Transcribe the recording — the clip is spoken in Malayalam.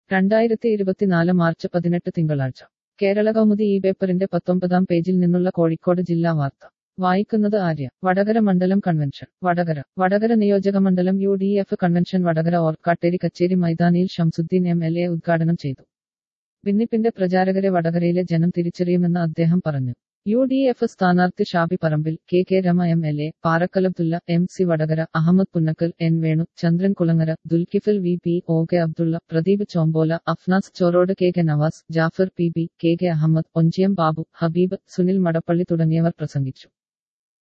രണ്ടായിരത്തി ഇരുപത്തിനാല് മാർച്ച് പതിനെട്ട് തിങ്കളാഴ്ച കേരള കൗമുദി ഈ പേപ്പറിന്റെ പത്തൊമ്പതാം പേജിൽ നിന്നുള്ള കോഴിക്കോട് ജില്ലാ വാർത്ത വായിക്കുന്നത് ആര്യ വടകര മണ്ഡലം കൺവെൻഷൻ വടകര വടകര നിയോജക മണ്ഡലം U D F convention Vadakara Orkkatteri കച്ചേരി മൈതാനിയിൽ ഷംസുദ്ദീൻ എം എൽ എ ഉദ്ഘാടനം ചെയ്തു ഭിന്നിപ്പിന്റെ പ്രചാരകരെ വടകരയിലെ ജനം തിരിച്ചറിയുമെന്ന് അദ്ദേഹം പറഞ്ഞു യു ഡി എഫ് സ്ഥാനാർത്ഥി Shabi Parambil K K Rama M L A Parakkalabdulla M C Vadakara Ahammed Punnakkal N Venu Chandran Kulangara Dulkifil V P O K Abdulla Pradeep Chombala Afnas Chorode K K Navas Jafar P B K K Ahammed Onchiyam Babu Habeeb Sunil Madappally തുടങ്ങിയവർ പ്രസംഗിച്ചു